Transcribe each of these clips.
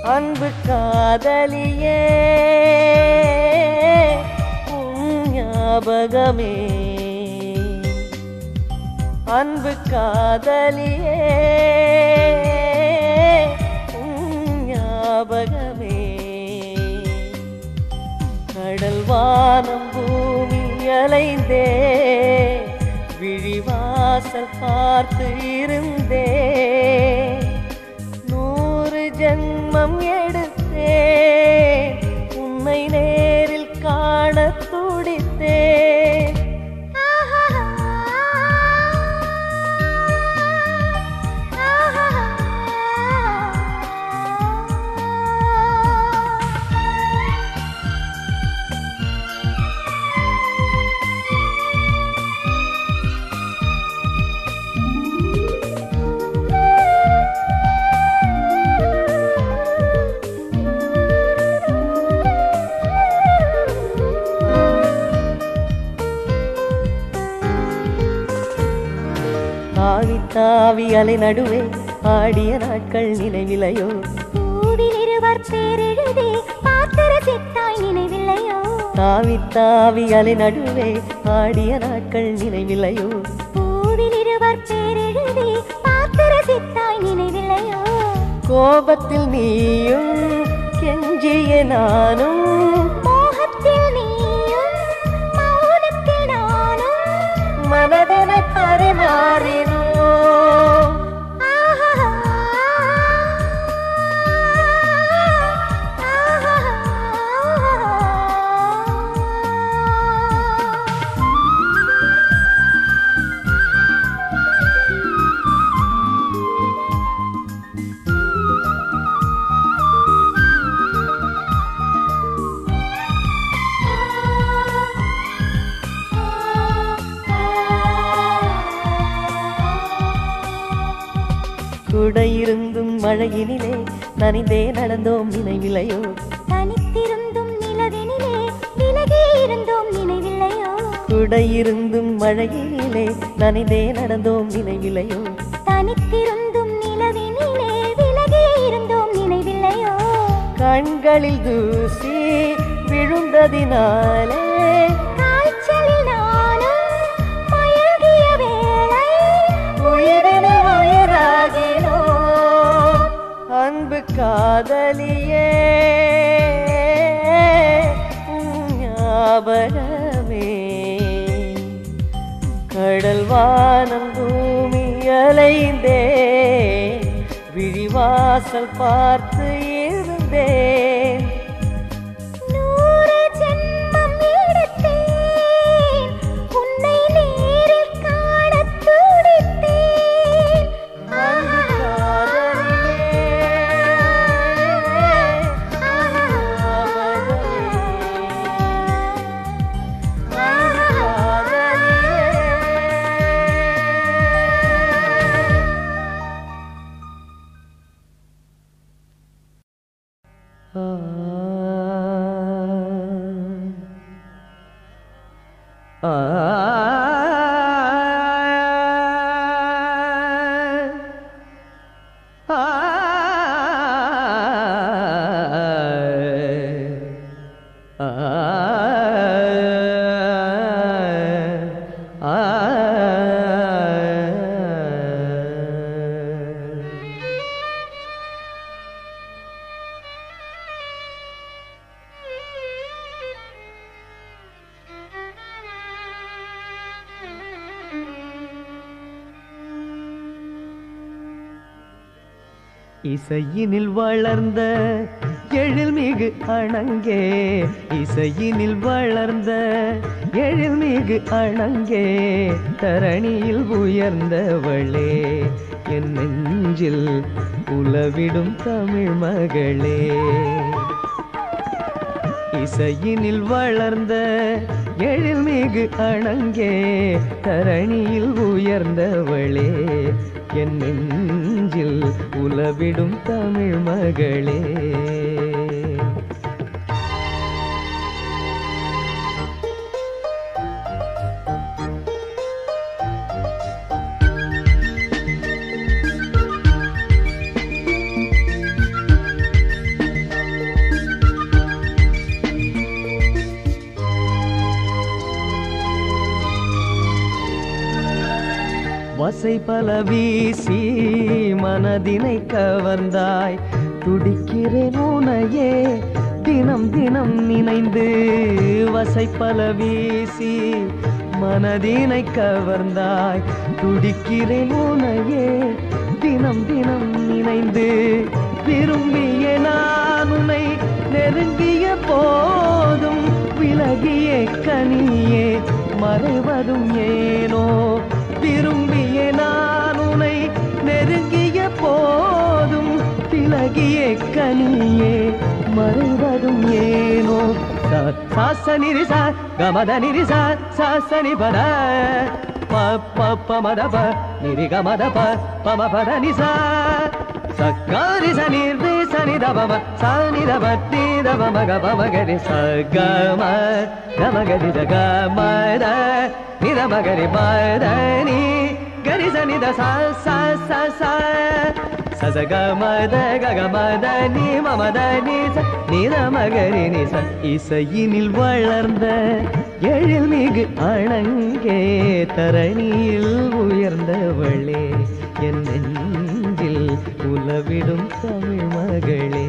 அன்பு காதலியே உன் ஞாபகமே அன்பு காதலியே உன் ஞாபகமே கடல் வானம் பூமி அலைந்தே விழிவாசல் பார்த்து இருந்தே நூறு ஜென்மம் எடுத்தே உன்னை நேரில் காண துடித்தே தாவி தாவி அலை நடுவே ஆடிய நாட்கள் நினைவிலையோ பூவில் இருவர் பேரெழுதி பார்த்து ரசித்தாய் நினைவில்லையோ தாவி தாவி அலை நடுவே ஆடிய நாட்கள் நினைவிலையோ பூவில் இருவர் பேரெழுதி பார்த்து ரசித்தாய் நினைவில்லையோ கோபத்தில் நீயும் கெஞ்சிய நானும் மோகத்தில் நீயும் மௌனத்தில் நானும் மனதினை பரிமாறினோ ஆஹா கூட இருந்தும் மழையினிலே நனிந்தே நடந்தோம் நினைவிலையோ தனித்திருந்தும் நிலவினிலே விலகி இருந்தோம் நினைவில்லையோ கூட இருந்தும் மழையினிலே நனிந்தே நடந்தோம் நினைவிலையோ தனித்திருந்தும் நிலவினிலே விலகி இருந்தோம் நினைவில்லையோ கண்களில் தூசி விழுந்ததினாலே காய்ச்சலில் நானும் மயங்கிய வேளை உயிரினு உயிராகினோ அன்பு காதலியே உன் ஞாபகமே கடல் வானம் பூமி அலைந்தே விழிவாசல் பார்த்து இருந்தேன் நூறு ஜென்மம் எடுத்தேன் உன்னை நேரில் காணத் துடித்தேன் அன்பு காதலியே இசையினில் வளர்ந்த எழில்மிகு அணங்கே இசையினில் வளர்ந்த எழில்மிகு அணங்கே தரணியில் உயர்ந்தவளே என் நெஞ்சில் உலவிடும் தமிழ் மகளே இசையினில் வளர்ந்த எழில்மிகு அணங்கே தரணியில் உயர்ந்தவளே என் நெஞ்சில் உலவிடும் தமிழ் மகளே வசை பல வீசி மனதினை கவர்ந்தாய் துடிக்கிறேன் உனையே தினம் தினம் நினைந்து வசை பல வீசி மனதினை கவர்ந்தாய் துடிக்கிறேன் உனையே தினம் தினம் நினைந்து விரும்பிய நான் உன்னை நெருங்கிய போதும் விலகிய கனியே மறைவதும் ஏனோ விரும்பிய நான் உன்னை நெருங்கிய போதும் விலகிய கனியே மறைவதும் ஏனோ சாச நிரிசா கமத நிரிசா சாசனி பத ப ப ப மத ப நிரி கமத ப பம பத நிசா சக்காரி சனி ரே சனி தபம சனி தப தி தப மக பம கரி ச க ம கம கரி த க ம த நி த ம கரி ம த நி கரி சனி த ச ச ச ச ச ச க ம த க க ம த நி ம ம த நி ச நி த ம கரி நி ச இசையினில் வளர்ந்த எழில் மிகு அணங்கே தரணியில் உயர்ந்தவளே என் நெஞ்சில் உலவிடும் தமிழ் மகளே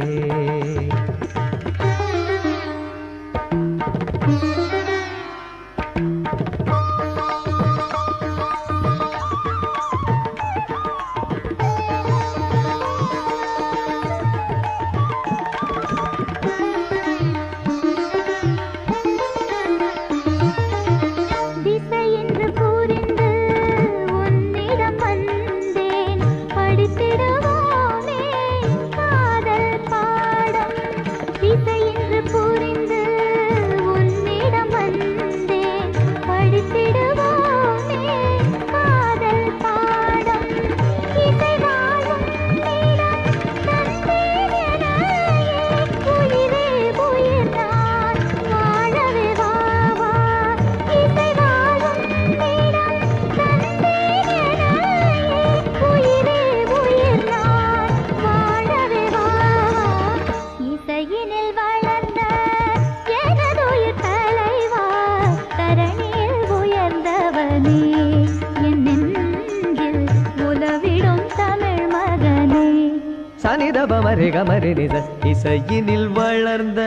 திசை என்று புரிந்து உன்னிடம் வந்தேன் படித்திடுவோமே காதல் பாடம் திசை என்று புரிந்து உன்னிடம் வந்தேன் படித்திடுவோமே காதல் பாடம் இசை வாழும் நிலம் தந்தேன் எனையே உயிரே உயிர் நான் வாழவே வா வா இசை வாழும் நிலம் தந்தேன் எனையே உயிரே உயிர் நான் வாழவே வா வா இசையினில் வளர்ந்த எனதுயிர் தலைவா தரணியில் உயர்ந்தவனே என் நெஞ்சில் உலவிடும் தமிழ் மகனே சனிதப மரி கமரி நித இசையினில் வளர்ந்த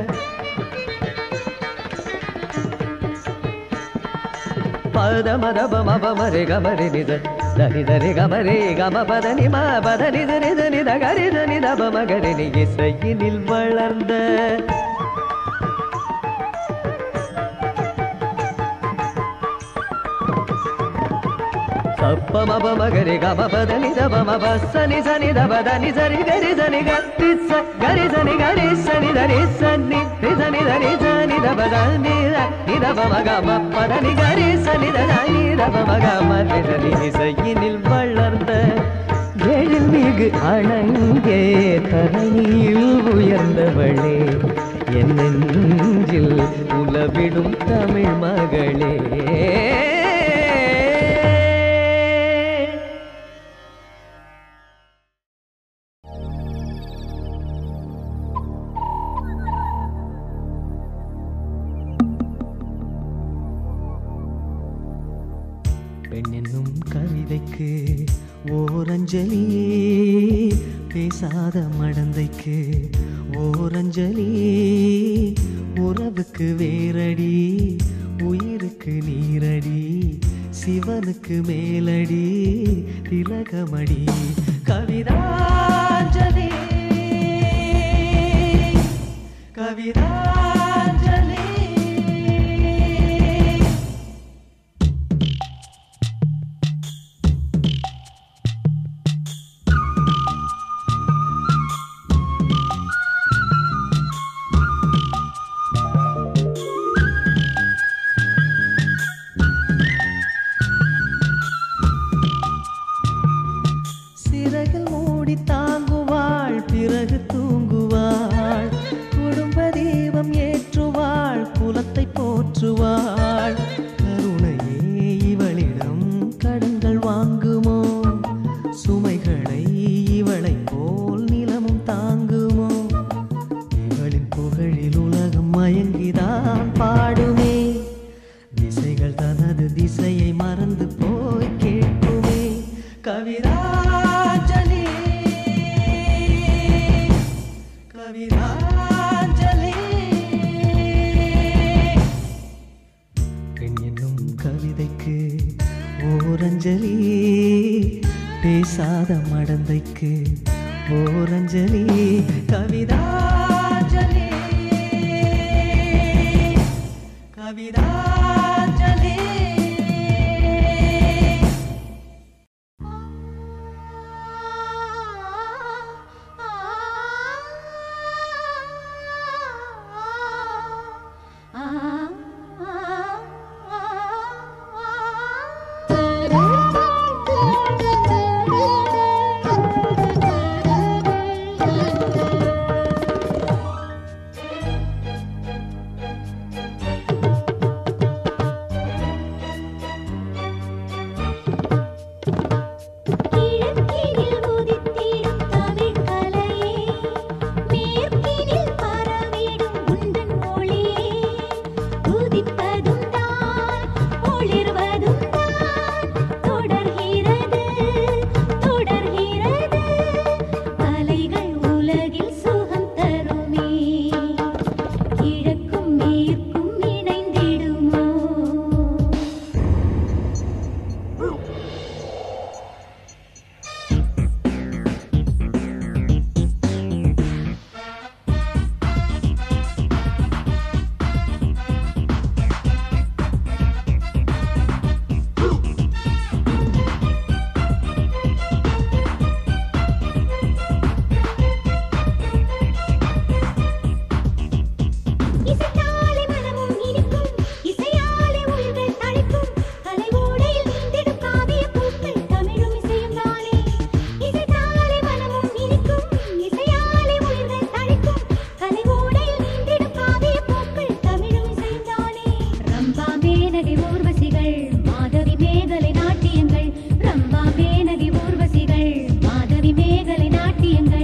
பத மதப மப மரி கமரி நித தனி தரி கமரி கம பத நிம பத நித நித நித கரி தனி தப மகரி நி இசையினில் வளர்ந்த சப்ப மப மகரி கம பத நித பம பசனி சனி தப தனி சரி கரி சனி கரி ச கரி சனி கரி சனி தரி சனி ரி சனி தரி சனி தப தனி நி தப மக ம பத நி கரி சனி தனி தப மக ம ரி சனி இசையினில் வளர்ந்த எழில் மிகு அணங்கே தரணியில் உயர்ந்தவளே என் நெஞ்சில் உலவிடும் தமிழ் மகளே பெண் என்னும் கவிதைக்கு ஓரஞ்சலி பேசாத மடந்தைக்கு ஓரஞ்சலி உறவுக்கு வேரடி உயிருக்கு நீரடி சிவனுக்கு மேலடி திலகமடி கவிதாஞ்சலி கவிதாஞ்சலி சிறகில் மூ கவிதாஞ்சலி பெண் என்னும் கவிதைக்கு ஓரஞ்சலி பேசாத மடந்தைக்கு ஓரஞ்சலி கவிதாஞ்சலி கவிதாஞ்சலி கிழக்கினில் உதித்திடும் தமிழ் கலையே மேற்கினில் பரவிடும் உந்தன் ஒளியே உதிப்பதும் தான் ஒளிர்வதும் தான் தொடர்கிறது தொடர்கிறது அலைகள் உலகில் சுகம் தருமே கிழக்கும் மேற்கும் இணைந்திடுமோ இசைத்தாலே மனமும் இனிக்கும் இசையாலே உயிர்கள் தழைக்கும் கலை ஓடையில் நீந்திடும் காவிய பூக்கள் தமிழும் இசையும் தானே இசைத்தாலே மனமும் இனிக்கும் இசையாலே உயிர்கள் தழைக்கும் கலை ஓடையில் நீந்திடும் காவிய பூக்கள் தமிழும் இசையும் தானே ரம்பா மேனகை ஊர்வசிகள் மாதவி மேகலை நாட்டியங்கள் ரம்பா மேனகை ஊர்வசிகள் மாதவி மேகலை நாட்டியங்கள்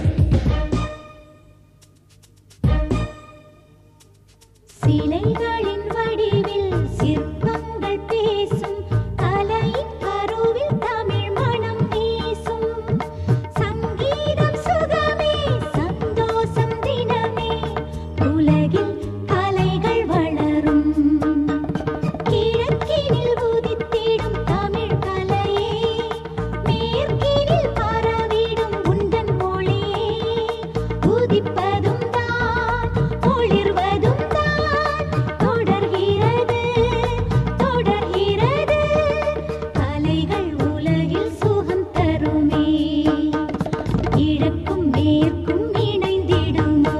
சிலைகளின் வடிவில் சிற்பங்கள் பேசும் கலையின் கருவில் தமிழ் மனம் வீசும் சங்கீதம் சுகமே சந்தோஷம் தினமே உலகில் கலைகள் வளரும் கிழக்கினில் உதித்திடும் தமிழ் கலையே மேற்கினில் பரவிடும் உந்தன் மொழியே உதிப்பதும் தான் ஒளிர்வதும் தான் தொடர்கிறது தொடர்கிறது கலைகள் உலகில் சுகம் தருமே கிழக்கும் மேற்கும் இணைந்திடுமோ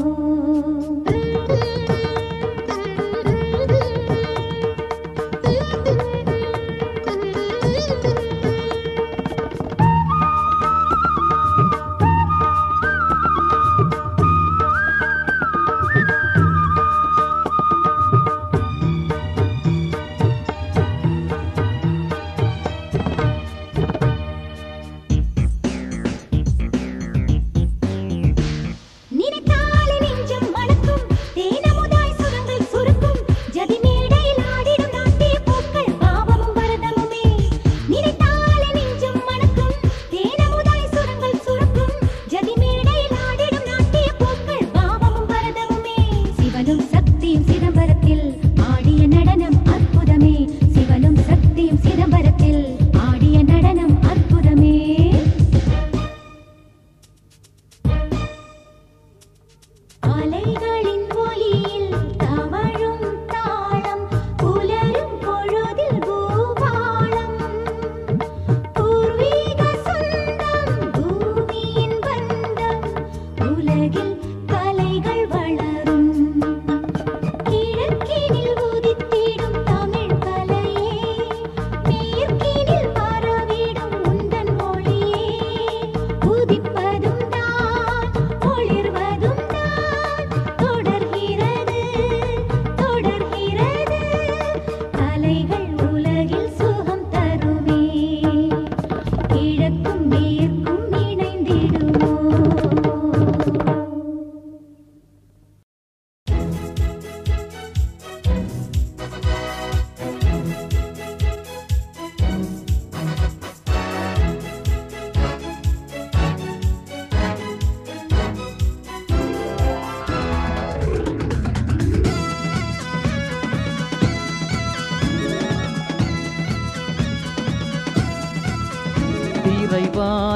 நினைத்தாலே நெஞ்சம் மணக்கும் தேனமுதாய் சுரங்கள் சுருக்கும் ஜதி மேடையில் ஆடிடும் நாட்டிய பூக்கள் பாவமும் பரதமுமே நினைத்தாலே நெஞ்சம் மணக்கும் தேனமுதாய் சுரங்கள் சுருக்கும் ஜதி மேடையில் ஆடிடும் நாட்டிய பூக்கள் பாவமும் பரதமுமே சிவனும் சக்தியும் சிதம்பரத்தில் ஆடிய நடனம் அற்புதமே சிவனும் சக்தியும் சிதம்பரத்தில் ஆடிய நடனம் அற்புதமே அலைகளின் ஒலியில் தவழும் தாளம் புலரும் பொழுதில் பூபாளம் பூர்வீக சொந்தம் பூமியின் பந்தம் உலகில் கலைகள் வளரும் கிழக்கினில் உதித்திடும் தமிழ் கலையே மேற்கினில் பரவிடும் உந்தன் மொழியே உதிப்பதும் தான் ஒளிர்வதும் தான்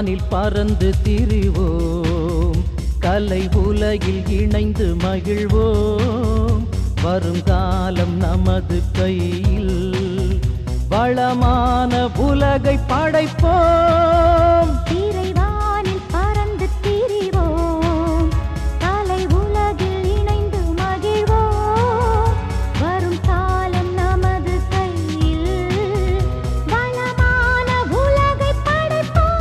வானில் பறந்து திரிவோம் கலை உலகில் இணைந்து மகிழ்வோம் வருங்காலம் நமது கையில் வளமான உலகை படைப்போம் திரைவானில் பறந்து திரிவோம் கலை உலகில் இணைந்து மகிழ்வோம் வரும் காலம் நமது கையில் வளமான உலகை படைப்போம்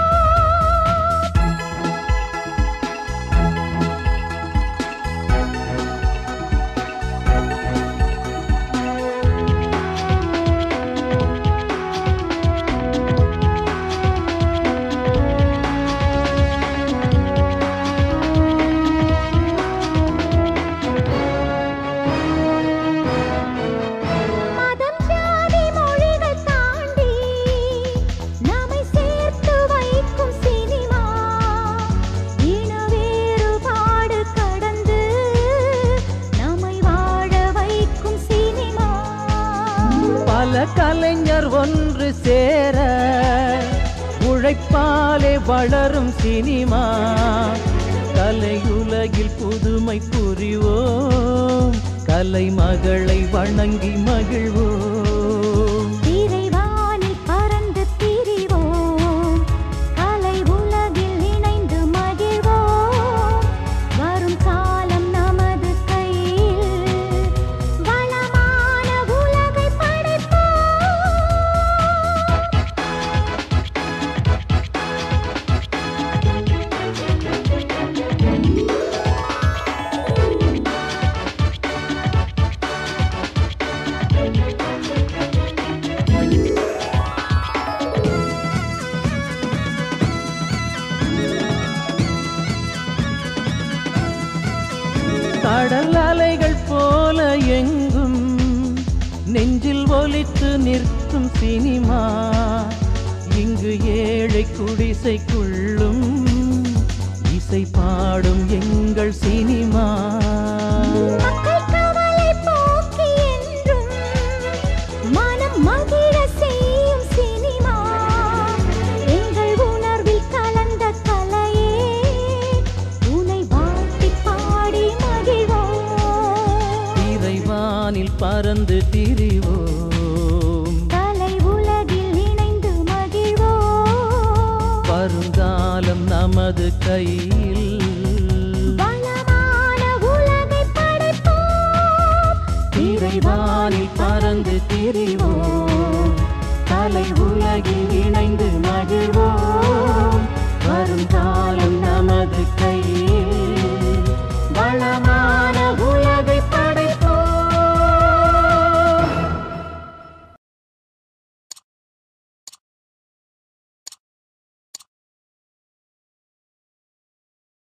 மதம் ஜாதி மொழிகள் தாண்டி நம்மை சேர்த்து வைக்கும் சினிமா இன வேறுபாடு கடந்து நம்மை வாழ வைக்கும் சினிமா பல கலைஞர் ஒன்று சேர உழைப்பாலே வளரும் சினிமா கலையுலகில் புதுமை புரிவோம் கலை மகளை வணங்கி மகிழ்வோம் திரைவானில் பறந்து திரிவோம் கலை உலகில் இணைந்து மகிழ்வோம் வரும் காலம் நமது கையில் வளமான உலகை படைப்போம் கடல் அலைகள் போல எங்கும் நெஞ்சில் ஒலித்து நிற்கும் சினிமா இங்கு ஏழை குடிசைக்குள்ளும் இசை பாடும் எங்கள் சினிமா மக்கள் கவலை போக்கி என்றும் மனம் மகிழ செய்யும் சினிமா எங்கள் உணர்வில் கலந்த கலையே உனை வாழ்த்தி பாடி மகிழ்வோம் இறைவானில் பறந்து திரிவோம் கலை உலகில் இணைந்து மகிழ்வோம் வருங்காலம் நமது கையில் வளமான உலகை படைப்போம் இறைவானில் பறந்து திரிவோம் கலை உலகில்